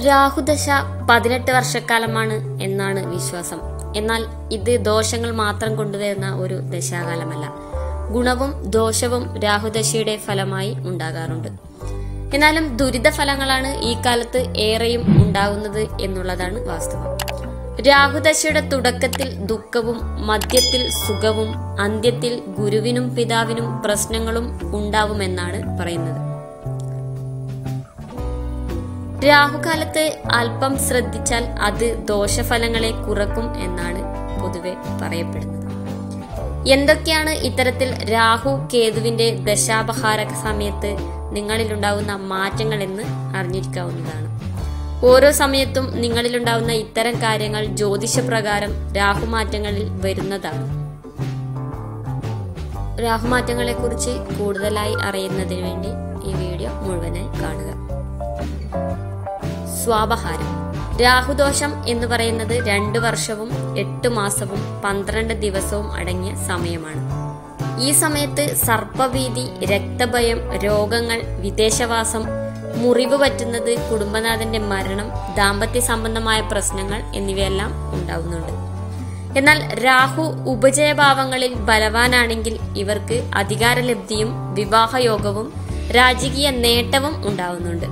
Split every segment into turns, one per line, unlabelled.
രാഹുദശ പതിനെട്ട് വർഷക്കാലമാണ് എന്നാണ് വിശ്വാസം എന്നാൽ ഇത് ദോഷങ്ങൾ മാത്രം കൊണ്ടുവരുന്ന ഒരു ദശാകാലമല്ല ഗുണവും ദോഷവും രാഹുദശയുടെ ഫലമായി ഉണ്ടാകാറുണ്ട് എന്നാലും ദുരിത ഫലങ്ങളാണ് ഈ കാലത്ത് ഏറെയും ഉണ്ടാകുന്നത് എന്നുള്ളതാണ് വാസ്തവം രാഹുദശയുടെ തുടക്കത്തിൽ ദുഃഖവും മധ്യത്തിൽ സുഖവും അന്ത്യത്തിൽ ഗുരുവിനും പിതാവിനും പ്രശ്നങ്ങളും ഉണ്ടാവുമെന്നാണ് പറയുന്നത് രാഹുകാലത്ത് അല്പം ശ്രദ്ധിച്ചാൽ അത് ദോഷഫലങ്ങളെ കുറക്കും എന്നാണ് പൊതുവെ പറയപ്പെടുന്നത് എന്തൊക്കെയാണ് ഇത്തരത്തിൽ രാഹു കേതുവിന്റെ ദശാപഹാര സമയത്ത് നിങ്ങളിലുണ്ടാകുന്ന മാറ്റങ്ങൾ എന്ന് അറിഞ്ഞിരിക്കാവുന്നതാണ് ഓരോ സമയത്തും നിങ്ങളിലുണ്ടാകുന്ന ഇത്തരം കാര്യങ്ങൾ ജ്യോതിഷപ്രകാരം രാഹുമാറ്റങ്ങളിൽ വരുന്നതാണ് രാഹുമാറ്റങ്ങളെ കുറിച്ച് കൂടുതലായി അറിയുന്നതിന് വേണ്ടി ഈ വീഡിയോ മുഴുവനായി കാണുക സ്വാപഹാരം രാഹുദോഷം എന്ന് പറയുന്നത് രണ്ട് വർഷവും എട്ട് മാസവും പന്ത്രണ്ട് ദിവസവും അടങ്ങിയ സമയമാണ് ഈ സമയത്ത് സർപ്പഭീതി രക്തഭയം രോഗങ്ങൾ വിദേശവാസം മുറിവ് പറ്റുന്നത് കുടുംബനാഥന്റെ മരണം ദാമ്പത്യ സംബന്ധമായ പ്രശ്നങ്ങൾ എന്നിവയെല്ലാം ഉണ്ടാവുന്നുണ്ട് എന്നാൽ രാഹു ഉപജയഭാവങ്ങളിൽ ബലവാനാണെങ്കിൽ ഇവർക്ക് അധികാരലബ്ധിയും വിവാഹയോഗവും രാജകീയ നേട്ടവും ഉണ്ടാവുന്നുണ്ട്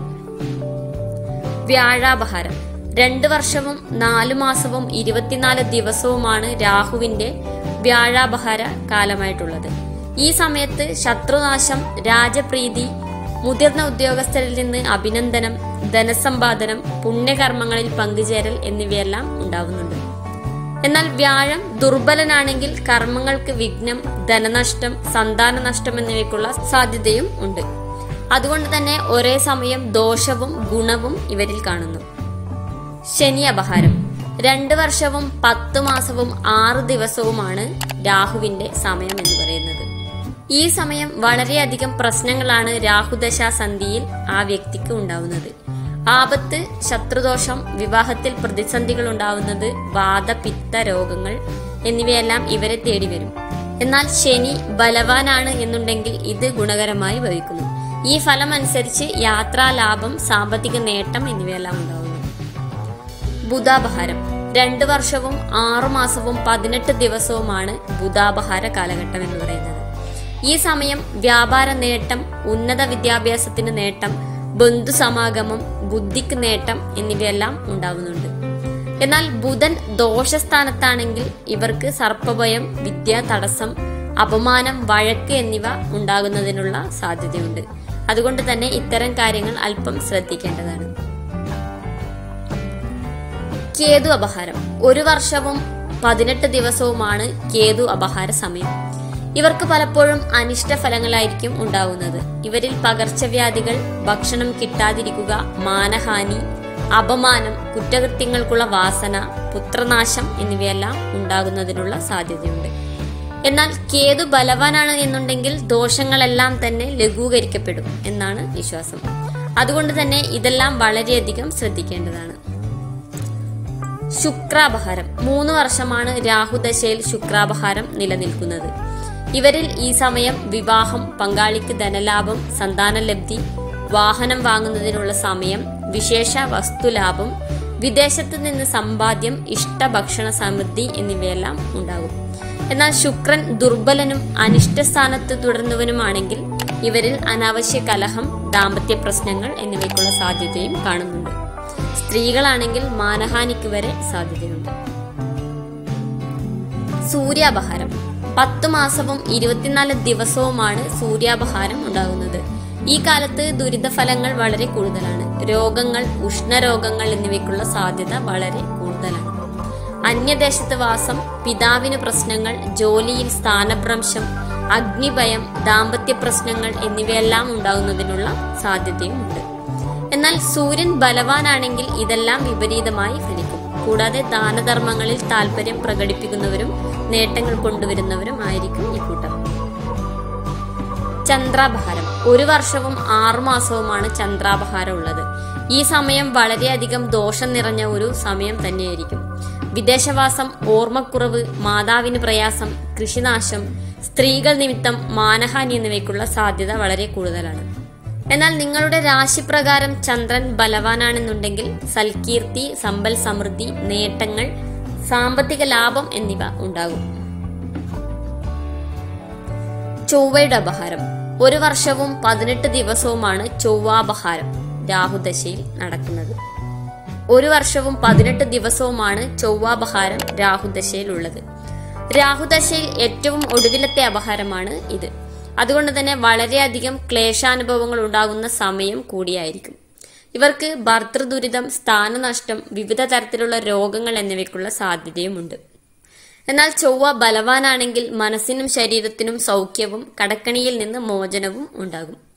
വ്യാഴാപഹാരം രണ്ട് വർഷവും നാലു മാസവും ഇരുപത്തിനാല് ദിവസവുമാണ് രാഹുവിന്റെ വ്യാഴാപഹാര കാലമായിട്ടുള്ളത് ഈ സമയത്ത് ശത്രുനാശം രാജപ്രീതി മുതിർന്ന ഉദ്യോഗസ്ഥരിൽ നിന്ന് അഭിനന്ദനം ധനസമ്പാദനം പുണ്യകർമ്മങ്ങളിൽ പങ്കുചേരൽ എന്നിവയെല്ലാം ഉണ്ടാവുന്നുണ്ട് എന്നാൽ വ്യാഴം ദുർബലനാണെങ്കിൽ കർമ്മങ്ങൾക്ക് വിഘ്നം ധനനഷ്ടം സന്താന നഷ്ടം എന്നിവയ്ക്കുള്ള സാധ്യതയും ഉണ്ട് അതുകൊണ്ട് തന്നെ ഒരേ സമയം ദോഷവും ഗുണവും ഇവരിൽ കാണുന്നു ശനി അപഹാരം രണ്ട് വർഷവും പത്ത് മാസവും ആറ് ദിവസവുമാണ് രാഹുവിന്റെ സമയം എന്ന് പറയുന്നത് ഈ സമയം വളരെയധികം പ്രശ്നങ്ങളാണ് രാഹുദശാ സന്ധിയിൽ ആ വ്യക്തിക്ക് ഉണ്ടാവുന്നത് ആപത്ത് ശത്രുദോഷം വിവാഹത്തിൽ പ്രതിസന്ധികൾ ഉണ്ടാവുന്നത് വാദപിത്ത രോഗങ്ങൾ എന്നിവയെല്ലാം ഇവരെ തേടി വരും എന്നാൽ ശനി ബലവാനാണ് എന്നുണ്ടെങ്കിൽ ഇത് ഗുണകരമായി ഭവിക്കുന്നു ഈ ഫലം അനുസരിച്ച് യാത്രാ ലാഭം സാമ്പത്തിക നേട്ടം എന്നിവയെല്ലാം ഉണ്ടാവുന്നു ബുധാപഹാരം രണ്ടു വർഷവും ആറു മാസവും പതിനെട്ട് ദിവസവുമാണ് ബുധാപഹാര കാലഘട്ടം എന്ന് പറയുന്നത് ഈ സമയം വ്യാപാര നേട്ടം ഉന്നത വിദ്യാഭ്യാസത്തിന് നേട്ടം ബന്ധുസമാഗമം ബുദ്ധിക്ക് നേട്ടം എന്നിവയെല്ലാം ഉണ്ടാവുന്നുണ്ട് എന്നാൽ ബുധൻ ദോഷസ്ഥാനത്താണെങ്കിൽ ഇവർക്ക് സർപ്പഭയം വിദ്യാ തടസ്സം അപമാനം വഴക്ക് എന്നിവ ഉണ്ടാകുന്നതിനുള്ള സാധ്യതയുണ്ട് അതുകൊണ്ട് തന്നെ ഇത്തരം കാര്യങ്ങൾ അല്പം ശ്രദ്ധിക്കേണ്ടതാണ് കേതു അപഹാരം ഒരു വർഷവും പതിനെട്ട് ദിവസവുമാണ് കേതു അപഹാര സമയം ഇവർക്ക് പലപ്പോഴും അനിഷ്ട ഫലങ്ങളായിരിക്കും ഉണ്ടാവുന്നത് ഇവരിൽ പകർച്ചവ്യാധികൾ ഭക്ഷണം കിട്ടാതിരിക്കുക മാനഹാനി അപമാനം കുറ്റകൃത്യങ്ങൾക്കുള്ള വാസന പുത്രനാശം എന്നിവയെല്ലാം ഉണ്ടാകുന്നതിനുള്ള സാധ്യതയുണ്ട് എന്നാൽ കേതു ബലവാനാണ് എന്നുണ്ടെങ്കിൽ ദോഷങ്ങളെല്ലാം തന്നെ ലഘൂകരിക്കപ്പെടും എന്നാണ് വിശ്വാസം അതുകൊണ്ട് തന്നെ ഇതെല്ലാം വളരെയധികം ശ്രദ്ധിക്കേണ്ടതാണ് ശുക്രാപഹാരം മൂന്ന് വർഷമാണ് രാഹുദശയിൽ ശുക്രാപഹാരം നിലനിൽക്കുന്നത് ഇവരിൽ ഈ സമയം വിവാഹം പങ്കാളിക്ക് ധനലാഭം സന്താനലബ്ധി വാഹനം വാങ്ങുന്നതിനുള്ള സമയം വിശേഷ വസ്തുലാഭം വിദേശത്ത് നിന്ന് സമ്പാദ്യം ഇഷ്ടഭക്ഷണ സമൃദ്ധി എന്നിവയെല്ലാം ഉണ്ടാകും എന്നാൽ ശുക്രൻ ദുർബലനും അനിഷ്ടസ്ഥാനത്ത് തുടർന്നവനുമാണെങ്കിൽ ഇവരിൽ അനാവശ്യ കലഹം ദാമ്പത്യ പ്രശ്നങ്ങൾ എന്നിവയ്ക്കുള്ള സാധ്യതയും കാണുന്നുണ്ട് സ്ത്രീകളാണെങ്കിൽ മാനഹാനിക്ക് വരെ സാധ്യതയുണ്ട് സൂര്യാപഹാരം പത്തു മാസവും ഇരുപത്തിനാല് ദിവസവുമാണ് സൂര്യാപഹാരം ഉണ്ടാകുന്നത് ഈ കാലത്ത് ദുരിതഫലങ്ങൾ വളരെ കൂടുതലാണ് രോഗങ്ങൾ ഉഷ്ണരോഗങ്ങൾ എന്നിവയ്ക്കുള്ള സാധ്യത വളരെ കൂടുതലാണ് അന്യദേശത്ത് വാസം പിതാവിന് പ്രശ്നങ്ങൾ ജോലിയിൽ സ്ഥാനഭ്രംശം അഗ്നിഭയം ദാമ്പത്യ പ്രശ്നങ്ങൾ എന്നിവയെല്ലാം ഉണ്ടാകുന്നതിനുള്ള സാധ്യതയും ഉണ്ട് എന്നാൽ സൂര്യൻ ബലവാനാണെങ്കിൽ ഇതെല്ലാം വിപരീതമായി ഫലിക്കും കൂടാതെ ദാനധർമ്മങ്ങളിൽ താല്പര്യം പ്രകടിപ്പിക്കുന്നവരും നേട്ടങ്ങൾ കൊണ്ടുവരുന്നവരും ആയിരിക്കും ഈ കൂട്ടം ചന്ദ്രാപഹാരം ഒരു വർഷവും ആറുമാസവുമാണ് ചന്ദ്രാപഹാരം ഉള്ളത് ഈ സമയം വളരെയധികം ദോഷം നിറഞ്ഞ ഒരു സമയം തന്നെയായിരിക്കും വിദേശവാസം ഓർമ്മക്കുറവ് മാതാവിന് പ്രയാസം കൃഷിനാശം സ്ത്രീകൾ നിമിത്തം മാനഹാനി എന്നിവയ്ക്കുള്ള സാധ്യത വളരെ കൂടുതലാണ് എന്നാൽ നിങ്ങളുടെ രാശിപ്രകാരം ചന്ദ്രൻ ബലവാനാണെന്നുണ്ടെങ്കിൽ സൽകീർത്തി സമ്പൽ സമൃദ്ധി നേട്ടങ്ങൾ സാമ്പത്തിക ലാഭം എന്നിവ ഉണ്ടാകും ചൊവ്വയുടെ അപഹാരം ഒരു വർഷവും പതിനെട്ട് ദിവസവുമാണ് ചൊവ്വാപഹാരം രാഹുദശയിൽ നടക്കുന്നത് ഒരു വർഷവും പതിനെട്ട് ദിവസവുമാണ് ചൊവ്വാപഹാരം രാഹുദശയിൽ ഉള്ളത് രാഹുദശയിൽ ഏറ്റവും ഒടുവിലത്തെ അപഹാരമാണ് ഇത് അതുകൊണ്ട് തന്നെ വളരെയധികം ക്ലേശാനുഭവങ്ങൾ ഉണ്ടാകുന്ന സമയം കൂടിയായിരിക്കും ഇവർക്ക് ഭർത്തൃദുരിതം സ്ഥാനനഷ്ടം വിവിധ തരത്തിലുള്ള രോഗങ്ങൾ എന്നിവയ്ക്കുള്ള സാധ്യതയുമുണ്ട് എന്നാൽ ചൊവ്വ ബലവാനാണെങ്കിൽ മനസ്സിനും ശരീരത്തിനും സൗഖ്യവും കടക്കണിയിൽ നിന്ന് മോചനവും ഉണ്ടാകും